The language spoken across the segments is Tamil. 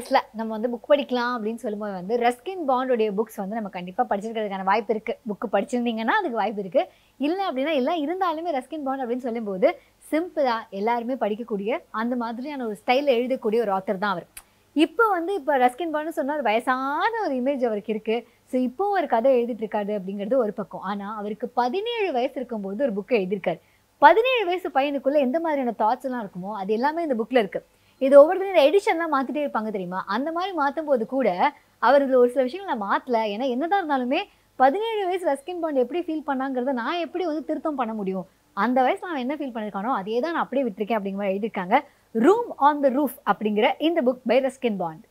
வயசில் நம்ம வந்து புக் படிக்கலாம் அப்படின்னு சொல்லும்போது வந்து ரஸ்கின் பாண்டோடைய புக்ஸ் வந்து நம்ம கண்டிப்பாக படிச்சிருக்கிறதுக்கான வாய்ப்பு இருக்குது புக்கு படிச்சிருந்தீங்கன்னா அதுக்கு வாய்ப்பு இருக்குது இல்லை அப்படின்னா இல்லை இருந்தாலுமே ரஸ்கின் பாண்ட் அப்படின்னு சொல்லும்போது சிம்பிளாக எல்லாருமே படிக்கக்கூடிய அந்த மாதிரியான ஒரு ஸ்டைலில் எழுதக்கூடிய ஒரு ஆத்தர் தான் அவர் இப்போ வந்து இப்போ ரஸ்கின் பாண்ட்னு சொன்னால் ஒரு வயசான ஒரு இமேஜ் அவருக்கு இருக்குது ஸோ இப்போ ஒரு கதை எழுதிட்டு இருக்காரு அப்படிங்கிறது ஒரு பக்கம் ஆனால் அவருக்கு பதினேழு வயசு இருக்கும்போது ஒரு புக்கை எழுதியிருக்காரு பதினேழு வயசு பையனுக்குள்ள எந்த மாதிரியான தாட்ஸ் எல்லாம் இருக்குமோ அது எல்லாமே இந்த புக்கில் இருக்கு இது ஒவ்வொருத்தரும் எடிஷன்லாம் மாற்றிட்டே இருப்பாங்க தெரியுமா அந்த மாதிரி மாற்றும் போது கூட அவர் இதில் ஒரு சில விஷயங்களை மாற்றல ஏன்னா என்னதான் இருந்தாலுமே பதினேழு வயசு ரஸ்கின் பாண்ட் எப்படி ஃபீல் பண்ணாங்கிறத நான் எப்படி வந்து திருத்தம் பண்ண முடியும் அந்த வயசுல அவன் என்ன ஃபீல் பண்ணியிருக்கானோ அதே தான் நான் அப்படியே விட்டுருக்கேன் அப்படிங்கிற மாதிரி எழுதியிருக்காங்க ரூம் ஆன் த ரூஃப் அப்படிங்கிற இந்த புக் பை ரஸ்கின் பாண்ட்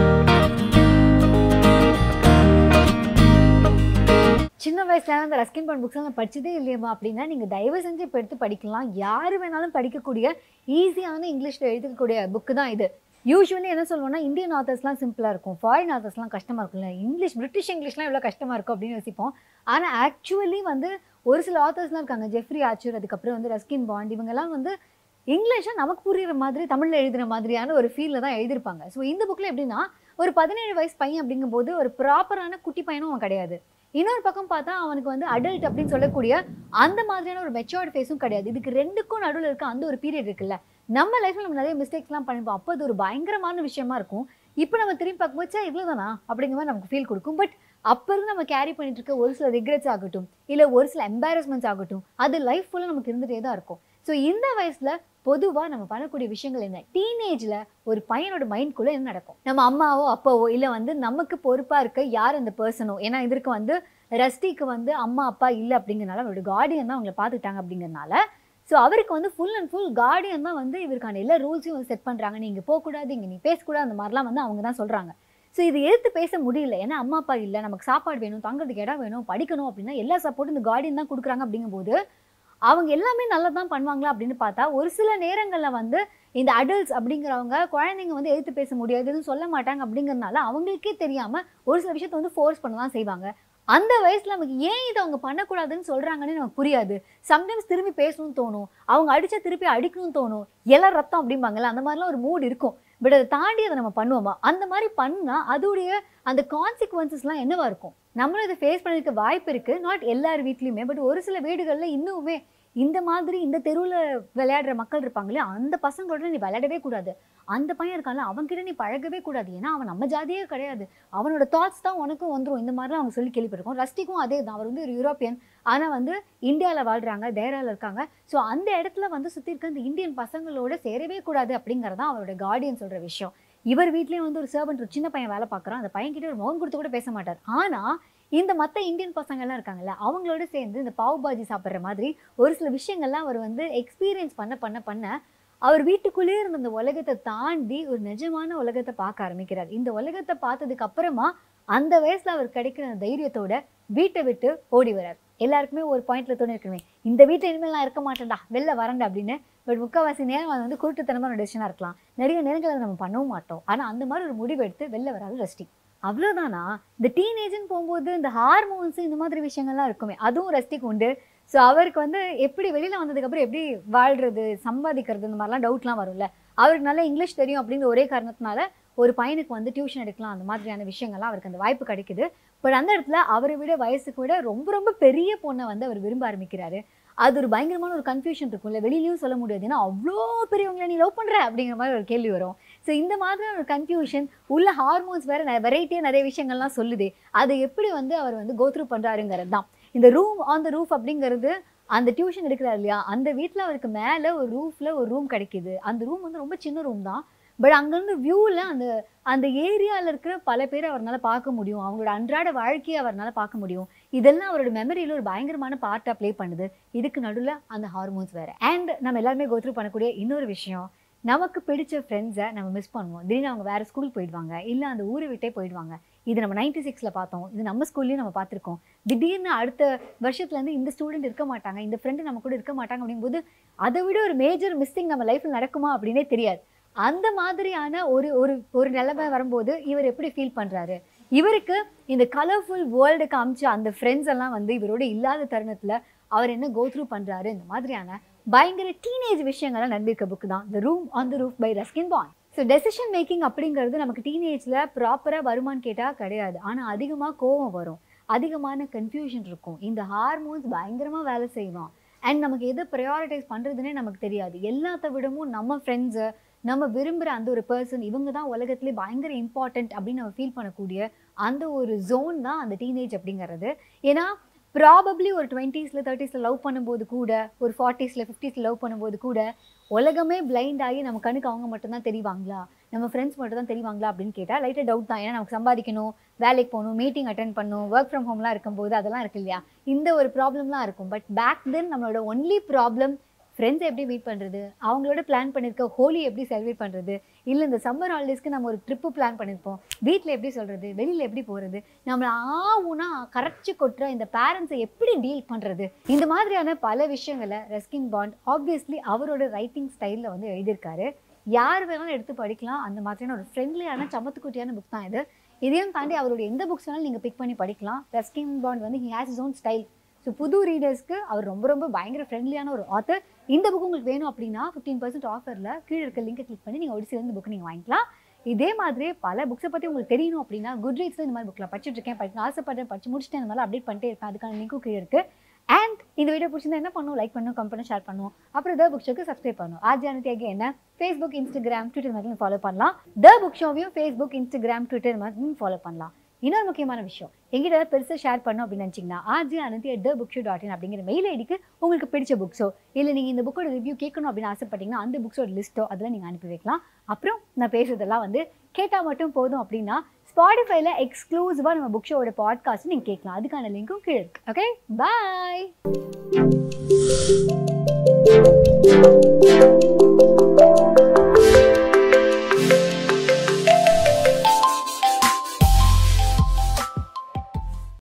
சின்ன வயசுல அந்த ரஸ்கின் பாண்ட் புக்ஸ் நான் படிச்சதே இல்லையம்மா அப்படின்னா நீங்கள் தயவு செஞ்சு இப்போ எடுத்து படிக்கலாம் யார் வேணாலும் படிக்கக்கூடிய ஈஸியான இங்கிலீஷில் எழுதக்கூடிய புக்கு தான் இது யூஸ்வலி என்ன சொல்லுவோம்னா இந்தியன் ஆத்தர்ஸ்லாம் சிம்பிளாக இருக்கும் ஃபாரின் ஆத்தர்ஸ்லாம் கஷ்டமாக இருக்கும்ல இங்கிலீஷ் பிரிட்டிஷ் இங்கிலீஷ்லாம் எவ்வளோ கஷ்டமாக இருக்கும் அப்படின்னு யோசிப்போம் ஆனால் ஆக்சுவலி வந்து ஒரு சில ஆத்தர்ஸ்லாம் இருக்காங்க ஜெஃப்ரி ஆச்சூர் அதுக்கப்புறம் வந்து ரஸ்கின் பாண்ட் இவங்கெல்லாம் வந்து இங்கிலீஷை நமக்கு புரியுற மாதிரி தமிழில் எழுதுகிற மாதிரியான ஒரு ஃபீலில் தான் எழுதியிருப்பாங்க ஸோ இந்த புக்கில் எப்படின்னா ஒரு பதினேழு வயசு பையன் அப்படிங்கும்போது ஒரு ப்ராப்பரான குட்டி பையனும் அவன் கிடையாது இன்னொரு பக்கம் பார்த்தா அவனுக்கு வந்து அடல்ட் அப்படின்னு சொல்லக்கூடிய அந்த மாதிரியான ஒரு மெச்சூர்ட் ஃபேஸும் கிடையாது இதுக்கு ரெண்டுக்கும் நடுவில் இருக்க அந்த ஒரு பீரியட் இருக்குல்ல நம்ம லைஃப்ல நம்ம நிறைய மிஸ்டேக்ஸ்லாம் பண்ணிப்போம் அப்போ அது ஒரு பயங்கரமான விஷயமா இருக்கும் இப்போ நம்ம திரும்பி பார்க்கும்போது சே இவ்வளோதானா அப்படிங்கிற மாதிரி நமக்கு ஃபீல் கொடுக்கும் பட் அப்போ இருந்து நம்ம கேரி பண்ணிட்டு இருக்க ஒரு சில ரிக்ரெட்ஸ் ஆகட்டும் இல்லை ஒரு சில எம்பாரஸ்மெண்ட்ஸ் ஆகட்டும் அது லைஃப் ஃபுல்லாக நமக்கு இருந்துகிட்டே தான் இருக்கும் ஸோ இந்த வயசில் பொதுவாக நம்ம பண்ணக்கூடிய விஷயங்கள் என்ன டீனேஜில் ஒரு பையனோட மைண்ட்குள்ளே என்ன நடக்கும் நம்ம அம்மாவோ அப்பாவோ இல்லை வந்து நமக்கு பொறுப்பாக இருக்க யார் அந்த பர்சனோ ஏன்னா இதற்கு வந்து ரஸ்டிக்கு வந்து அம்மா அப்பா இல்லை அப்படிங்கிறனால அவரோட கார்டியன் தான் அவங்கள பார்த்துட்டாங்க அப்படிங்கிறனால ஸோ அவருக்கு வந்து ஃபுல் அண்ட் ஃபுல் கார்டியன் தான் வந்து இவருக்கான எல்லா ரூல்ஸையும் வந்து செட் பண்ணுறாங்க நீங்கள் போகக்கூடாது இங்கே நீ பேசக்கூடாது அந்த மாதிரிலாம் வந்து அவங்க தான் சொல்கிறாங்க ஸோ இது எதிர்த்து பேச முடியல ஏன்னா அம்மா அப்பா இல்லை நமக்கு சாப்பாடு வேணும் தங்குறதுக்கு இடம் வேணும் படிக்கணும் அப்படின்னா எல்லா சப்போர்ட்டும் இந்த கார்டியன் தான் கொடுக்குறாங்க அப்படிங்கும்போது அவங்க எல்லாமே நல்லா தான் பண்ணுவாங்களா அப்படின்னு பார்த்தா ஒரு சில நேரங்களில் வந்து இந்த அடல்ட்ஸ் அப்படிங்கிறவங்க குழந்தைங்க வந்து எதிர்த்து பேச முடியாதுன்னு சொல்ல மாட்டாங்க அப்படிங்கிறதுனால அவங்களுக்கே தெரியாமல் ஒரு சில விஷயத்த வந்து ஃபோர்ஸ் பண்ண தான் செய்வாங்க அந்த வயசுல நமக்கு ஏன் இதை அவங்க பண்ணக்கூடாதுன்னு சொல்றாங்கன்னு நமக்கு புரியாது சம்டைம்ஸ் திரும்பி பேசணும்னு தோணும் அவங்க அடிச்சா திருப்பி அடிக்கணும்னு தோணும் எல்லாம் ரத்தம் அப்படிம்பாங்கல்ல அந்த மாதிரிலாம் ஒரு மூட் இருக்கும் பட் அதை தாண்டி அதை நம்ம பண்ணுவோமா அந்த மாதிரி பண்ணா அதோடைய அந்த கான்சிக்வன்சஸ்லாம் என்னவா இருக்கும் நம்மளும் இதை ஃபேஸ் பண்ணிருக்க வாய்ப்பு இருக்கு நாட் எல்லார் வீட்லையுமே பட் ஒரு சில வீடுகளில் இன்னுமே இந்த மாதிரி இந்த தெருவில் விளையாடுற மக்கள் இருப்பாங்களே அந்த பசங்களோட நீ விளையாடவே கூடாது அந்த பையன் இருக்கான்ல அவன்கிட்ட நீ பழகவே கூடாது ஏன்னா அவன் நம்ம ஜாதியே கிடையாது அவனோட தாட்ஸ் தான் உனக்கும் வந்துடும் இந்த மாதிரிலாம் அவங்க சொல்லி கேள்விப்பட்டிருக்கோம் ரஸ்டிக்கும் அதே தான் அவர் வந்து ஒரு யூரோப்பியன் ஆனால் வந்து இந்தியாவில் வாழ்கிறாங்க தேராவில் இருக்காங்க ஸோ அந்த இடத்துல வந்து சுற்றி இருக்க இந்த இந்தியன் பசங்களோட சேரவே கூடாது அப்படிங்கிறது தான் அவரோட கார்டியன் சொல்கிற விஷயம் இவர் வீட்லேயும் வந்து ஒரு சர்வெண்ட் ஒரு சின்ன பையன் வேலை பார்க்குறான் அந்த பையன் கிட்ட ஒரு மௌன் கொடுத்து கூட பேச மாட்டார் ஆனால் இந்த மற்ற இந்தியன் பசங்கள்லாம் இருக்காங்கல்ல அவங்களோட சேர்ந்து இந்த பாவ் பாஜி சாப்பிட்ற மாதிரி ஒரு சில விஷயங்கள்லாம் அவர் வந்து எக்ஸ்பீரியன்ஸ் பண்ண பண்ண பண்ண அவர் வீட்டுக்குள்ளேயே இருந்த அந்த உலகத்தை தாண்டி ஒரு நிஜமான உலகத்தை பார்க்க ஆரம்பிக்கிறார் இந்த உலகத்தை பார்த்ததுக்கு அப்புறமா அந்த வயசுல அவர் கிடைக்கிற அந்த தைரியத்தோட வீட்டை விட்டு ஓடி வரார் எல்லாருக்குமே ஒரு பாயிண்ட்ல தோணி இருக்கணுமே இந்த வீட்டில் இனிமேல் நான் இருக்க மாட்டேன்டா வெளில வரேன்டா அப்படின்னு பட் முக்கால்வாசி நேரம் அது வந்து குருட்டுத்தனமான டெசிஷனாக இருக்கலாம் நிறைய நேரங்கள் அதை நம்ம பண்ணவும் மாட்டோம் ஆனால் அந்த மாதிரி ஒரு முடிவு எடுத்து வெளில வராது ரஸ்டி அவ்வளோதானா இந்த டீனேஜ்னு போகும்போது இந்த ஹார்மோன்ஸ் இந்த மாதிரி விஷயங்கள்லாம் இருக்குமே அதுவும் ரஸ்டிக்கு உண்டு ஸோ அவருக்கு வந்து எப்படி வெளியில் வந்ததுக்கப்புறம் எப்படி வாழ்றது சம்பாதிக்கிறது இந்த மாதிரிலாம் டவுட்லாம் வரும்ல அவருக்கு நல்லா இங்கிலீஷ் தெரியும் அப்படிங்கிற ஒரே காரணத்தினால ஒரு பையனுக்கு வந்து டியூஷன் எடுக்கலாம் அந்த மாதிரியான விஷயங்கள்லாம் அவருக்கு அந்த வாய்ப்பு கிடைக்குது பட் அந்த இடத்துல அவரை விட வயசுக்கு விட ரொம்ப ரொம்ப பெரிய பொண்ணை வந்து அவர் விரும்ப ஆரம்பிக்கிறாரு அது ஒரு பயங்கரமான ஒரு கன்ஃபியூஷன் இருக்கும்ல வெளியிலயும் சொல்ல முடியாது ஏன்னா அவ்வளோ பெரியவங்களை நீ லவ் பண்ணுற அப்படிங்கிற மாதிரி ஒரு கேள்வி வரும் ஸோ இந்த மாதிரியான ஒரு கன்ஃபியூஷன் உள்ள ஹார்மோன்ஸ் வேற வெரைட்டியாக நிறைய விஷயங்கள்லாம் சொல்லுது அதை எப்படி வந்து அவர் வந்து கோத்ரூ பண்ணுறாருங்கிறது தான் இந்த ரூம் ஆன் த ரூஃப் அப்படிங்கிறது அந்த டியூஷன் எடுக்கிறார் இல்லையா அந்த வீட்டில் அவருக்கு மேலே ஒரு ரூஃபில் ஒரு ரூம் கிடைக்குது அந்த ரூம் வந்து ரொம்ப சின்ன ரூம் தான் பட் அங்கேருந்து வியூவில் அந்த அந்த ஏரியாவில் இருக்கிற பல பேரை அவரால் பார்க்க முடியும் அவங்களோட அன்றாட வாழ்க்கையை அவரால் பார்க்க முடியும் இதெல்லாம் அவரோட மெமரியில் ஒரு பயங்கரமான பார்ட்டாக ப்ளே பண்ணுது இதுக்கு நடுவில் அந்த ஹார்மோன்ஸ் வேறு அண்ட் நம்ம எல்லாருமே கோத்ரூ பண்ணக்கூடிய இன்னொரு விஷயம் நமக்கு பிடிச்ச ஃப்ரெண்ட்ஸை நம்ம மிஸ் பண்ணுவோம் திடீர்னு அவங்க வேறு ஸ்கூல் போயிடுவாங்க இல்லை அந்த ஊரை விட்டே போயிடுவாங்க இது நம்ம நைன்டி சிக்ஸில் பார்த்தோம் இது நம்ம ஸ்கூல்லையும் நம்ம பார்த்துருக்கோம் திடீர்னு அடுத்த வருஷத்துலேருந்து இந்த ஸ்டூடெண்ட் இருக்க மாட்டாங்க இந்த ஃப்ரெண்டு நம்ம கூட இருக்க மாட்டாங்க அப்படிங்கும்போது அதை விட ஒரு மேஜர் மிஸ்டேக் நம்ம லைஃப்பில் நடக்குமா அப்படின்னே தெரியாது அந்த மாதிரியான ஒரு ஒரு ஒரு நிலைமை வரும்போது இவர் எப்படி ஃபீல் பண்ணுறாரு இவருக்கு இந்த கலர்ஃபுல் வேர்ல்டு காமிச்ச அந்த ஃப்ரெண்ட்ஸ் எல்லாம் வந்து இவரோட இல்லாத தருணத்தில் அவர் என்ன கோத்ரூ பண்ணுறாரு இந்த மாதிரியான பயங்கர டீனேஜ் விஷயங்கள்லாம் நம்பியிருக்க புக்கு தான் the room on the roof by Ruskin பாய் ஸோ டெசிஷன் மேக்கிங் அப்படிங்கிறது நமக்கு டீனேஜில் ப்ராப்பராக வருமான்னு கேட்டால் கிடையாது ஆனால் அதிகமாக கோவம் வரும் அதிகமான கன்ஃபியூஷன் இருக்கும் இந்த ஹார்மோன்ஸ் பயங்கரமாக வேலை செய்வான் அண்ட் நமக்கு எதை ப்ரையாரிட்டைஸ் பண்ணுறதுனே நமக்கு தெரியாது எல்லாத்த விடவும் நம்ம ஃப்ரெண்ட்ஸு நம்ம விரும்புகிற அந்த ஒரு பர்சன் இவங்க தான் உலகத்திலே பயங்கர இம்பார்ட்டண்ட் அப்படின்னு நம்ம ஃபீல் பண்ணக்கூடிய அந்த ஒரு ஜோன் தான் அந்த டீனேஜ் அப்படிங்கிறது ஏன்னா ப்ராபப்ளி ஒரு டுவெண்ட்டீஸில் தேர்ட்டிஸில் லவ் பண்ணும்போது கூட ஒரு ஃபார்ட்டிஸில் ஃபிஃப்டிஸில் லவ் பண்ணும்போது கூட உலகமே பிளைண்ட் ஆகி நம்ம கண்ணுக்கு அவங்க மட்டும்தான் தெரிவாங்களா நம்ம ஃப்ரெண்ட்ஸ் மட்டும் தான் தெரிவாங்களா அப்படின்னு கேட்டால் லைட்டாக டவுட் தான் ஏன்னா நமக்கு சம்பாதிக்கணும் வேலைக்கு போகணும் மீட்டிங் அட்டன் பண்ணணும் ஒர்க் ஃப்ரம் ஹோம்லாம் இருக்கும்போது அதெல்லாம் இருக்கு இல்லையா இந்த ஒரு ப்ராப்ளம்லாம் இருக்கும் பட் பேக் தென் நம்மளோட ஒன்லி ப்ராப்ளம் ஃப்ரெண்ட்ஸ் எப்படி மீட் பண்ணுறது அவங்களோட பிளான் பண்ணியிருக்க ஹோலி எப்படி செலிப்ரேட் பண்ணுறது இல்லை இந்த சம்மர் ஹாலிடேஸ்க்கு நம்ம ஒரு ட்ரிப்பு பிளான் பண்ணியிருப்போம் வீட்டில் எப்படி சொல்கிறது வெளியில் எப்படி போகிறது நம்மளை ஆவுனா கரைச்சி கொட்டுற இந்த பேரண்ட்ஸை எப்படி டீல் பண்ணுறது இந்த மாதிரியான பல விஷயங்களை ரெஸ்கின் பாண்ட் ஆப்வியஸ்லி அவரோட ரைட்டிங் ஸ்டைலில் வந்து எழுதியிருக்காரு யார் வேணாலும் எடுத்து படிக்கலாம் அந்த மாதிரியான ஒரு ஃப்ரெண்ட்லியான சமத்துக்குட்டியான புக் தான் இது இதையும் தாண்டி அவருடைய எந்த புக்ஸ் வேணாலும் நீங்கள் பிக் பண்ணி படிக்கலாம் ரெஸ்கின் பாண்ட் வந்து he has his own style so புது ரீடர்ஸ்க்கு அவர் ரொம்ப ரொம்ப பயங்கர ஃப்ரெண்ட்லியான ஒரு ஆத்தர் இந்த புக் உங்களுக்கு வேணும் அப்படின்னா ஃபிஃப்டீன் பர்சன்ட் ஆஃபரில் கீழே இருக்க லிங்கை கிளிக் பண்ணி நீங்கள் ஒடிசி வந்து புக் நீங்கள் வாங்கிக்கலாம் இதே மாதிரி பல புக்ஸை பற்றி உங்களுக்கு தெரியணும் அப்படின்னா குட் ரீட்ஸில் இந்த மாதிரி புக்கில் படிச்சுட்டு இருக்கேன் படிக்க ஆசைப்படுறேன் படிச்சு முடிச்சுட்டு இந்த மாதிரி அப்டேட் பண்ணிட்டே இருப்பேன் அதுக்கான லிங்க்கும் கீழே இருக்குது அண்ட் இந்த வீடியோ பிடிச்சிருந்தா என்ன பண்ணும் லைக் பண்ணும் கமெண்ட் பண்ணி ஷேர் பண்ணும் அப்புறம் த புக் ஷோக்கு சப்ஸ்கிரைப் பண்ணும் ஆஜானதி ஆகிய என்ன ஃபேஸ்புக் இன்ஸ்டாகிராம் ட்விட்டர் மாதிரி ஃபாலோ பண்ணலாம் த புக் ஷோவையும் ஃபேஸ்புக் இன்ஸ்டாகிராம் ட்விட்டர் மாதிரி ஃபாலோ பண்ணலாம் இன்னொரு முக்கியமான விஷயம் எங்கிட்ட ஏதாவது பெருசாக ஷேர் பண்ணோம் அப்படின்னு நினச்சிங்கன்னா RJ Ananthi the book show dot in அப்படிங்கிற மெயில் ஐடிக்கு உங்களுக்கு பிடிச்ச புக்ஸோ இல்லை நீங்கள் இந்த புக்கோட ரிவ்யூ கேட்கணும் அப்படின்னு ஆசைப்பட்டீங்கன்னா அந்த புக்ஸோட லிஸ்ட்டோ அதில் நீங்கள் அனுப்பி வைக்கலாம் அப்புறம் நான் பேசுறதெல்லாம் வந்து கேட்டால் மட்டும் போதும் அப்படின்னா ஸ்பாடிஃபைல எக்ஸ்க்ளூசிவாக நம்ம புக் ஷோவோட பாட்காஸ்ட் நீங்கள் கேட்கலாம் அதுக்கான லிங்க்கும் கீழே இருக்கு ஓகே பாய்